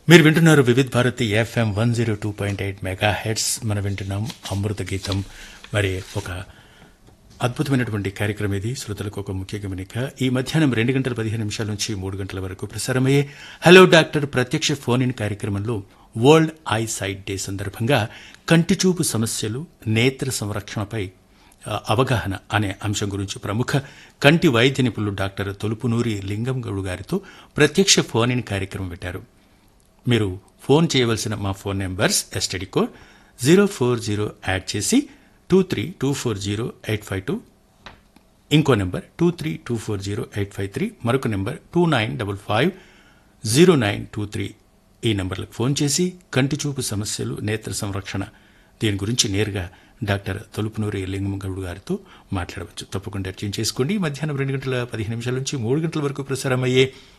మీరు వింటున్నారు Vividh Bharati FM one zero two point eight megahertz మనం వింటున్నాం అమృత గీతం మరి ఒక అద్భుతమైనటువంటి కార్యక్రమం ఇది శ్రోతలకు ఒక ముఖ్య గమనిక ఈ మధ్యాహ్నం రెండు గంటల పదిహేను నిమిషాల నుంచి మూడు గంటల వరకు ప్రసారమయ్యే హలో డాక్టర్ ప్రత్యక్ష ఫోన్ ఇన్ కార్యక్రమంలో వరల్డ్ ఐ సైట్ డే సందర్భంగా కంటిచూపు సమస్యలు నేత్ర సంరక్షణపై ఆ, అవగాహన అనే అంశం గురించి ప్రముఖ కంటి వైద్య నిపుణులు డాక్టర్ తొలుపునూరి లింగం గౌడు గారితో ప్రత్యక్ష ఫోన్ ఇన్ కార్యక్రమం పెట్టారు మీరు ఫోన్ చేయవలసిన మా phone numbers STD code zero four zero add చేసి two three two four zero eight five two ఇంకో number two three two four zero eight five three మరొక number two nine double five zero nine two three ఈ నెంబర్లకు phone చేసి కంటి చూపు సమస్యలు నేత్ర సంరక్షణ దీని గురించి నేరుగా డాక్టర్ తొలుపునూరి లింగమగౌడ్ గారితో మాట్లాడవచ్చు తప్పకుండా అర్చన చేసుకోండి మధ్యాహ్నం రెండు గంటల పదిహేను నిమిషాల నుంచి మూడు గంటల వరకు ప్రసారమయ్యే